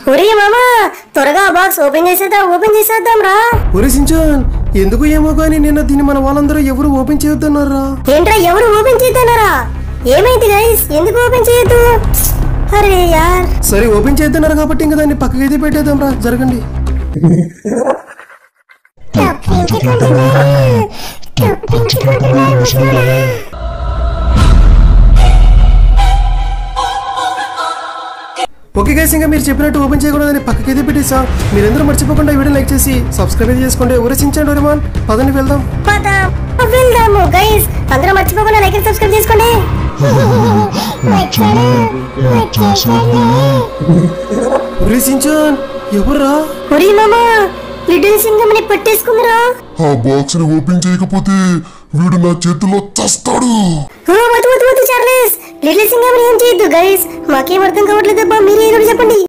ఒరే మామా త్వరగా బాక్స్ ఓపెన్ చేసేద్దాం ఓపెన్ చేసేద్దాం రా ఒరే సించాన్ ఎందుకు ఏమో కానీ నిన్న దీన్ని మన వాళ్ళందరూ ఎవరు ఓపెన్ చేయొద్దన్నారా ఏంట్రా ఎవరు ఓపెన్ చేద్దన్నారా ఏమైంది గైస్ ఎందుకు ఓపెన్ చేయొద్దు అరే యార్ సరే ఓపెన్ చేద్దన్నారు కాబట్టి ఇంకా దాన్ని పక్కకైతే పెట్టేద్దాం రా జరగండి ఓకే గైస్ ఇంకా మీరు చెప్పినట్టు ఓపెన్ చేయకూడదని పక్కకైతే పెట్టేసా మీరందరూ మర్చిపోకుండా ఈ వీడియో లైక్ చేసి సబ్స్క్రైబ్ అయితే చేసుకోండి ఒరే సించాన్ డోరేమాన్ పదండి వెళ్దాం పద వెళ్దాము గైస్ అందరూ మర్చిపోకుండా లైక్ అండ్ సబ్స్క్రైబ్ చేసుకోండి ఒరే సించాన్ ఎవర్రా ఒరే మామా లిటిల్ సింగమ్ని పట్టేసుకుందిరా ఆ బాక్స్ ని ఓపెన్ చేయకపోతే వీడు నా చేతిలో చస్తాడు ఓ, వద్దు వద్దు వద్దు చార్లెస్ లిటిల్ సింగమ్ని ఏం చేయొద్దు గైస్ మాకేం అర్థం కావట్లేదు అబ్బా మీరు ఏదో ఒకటి చెప్పండి